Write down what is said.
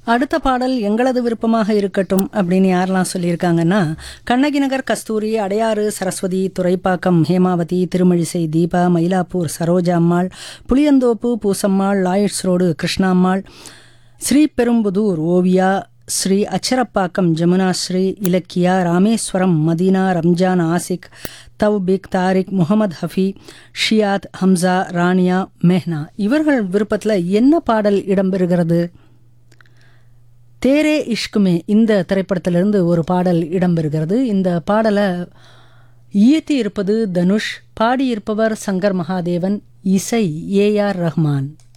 அடுத்த பாடல் எங்களது விருப்பமாக இருக்கட்டும் அப்படின்னு யாரெல்லாம் சொல்லியிருக்காங்கன்னா கண்ணகி நகர் கஸ்தூரி அடையாறு சரஸ்வதி துறைப்பாக்கம் ஹேமாவதி திருமழிசை தீபா மயிலாப்பூர் சரோஜா அம்மாள் புளியந்தோப்பு பூசம்மாள் லாயட்ஸ் ரோடு கிருஷ்ணாம்மாள் ஸ்ரீபெரும்புதூர் ஓவியா ஸ்ரீ அச்சரப்பாக்கம் ஜமுனா ஸ்ரீ இலக்கியா ராமேஸ்வரம் மதீனா ரம்ஜான் ஆசிக் தவ்பிக் தாரிக் முகமது ஹஃபி ஷியாத் ஹம்சா ரானியா மெஹ்னா இவர்கள் விருப்பத்தில் என்ன பாடல் இடம்பெறுகிறது தேரே இஷ்குமே இந்த திரைப்படத்திலிருந்து ஒரு பாடல் இடம்பெறுகிறது இந்த பாடலை இயற்றி இருப்பது தனுஷ் பாடியிருப்பவர் சங்கர் மகாதேவன் இசை ஏ ஆர் ரஹ்மான்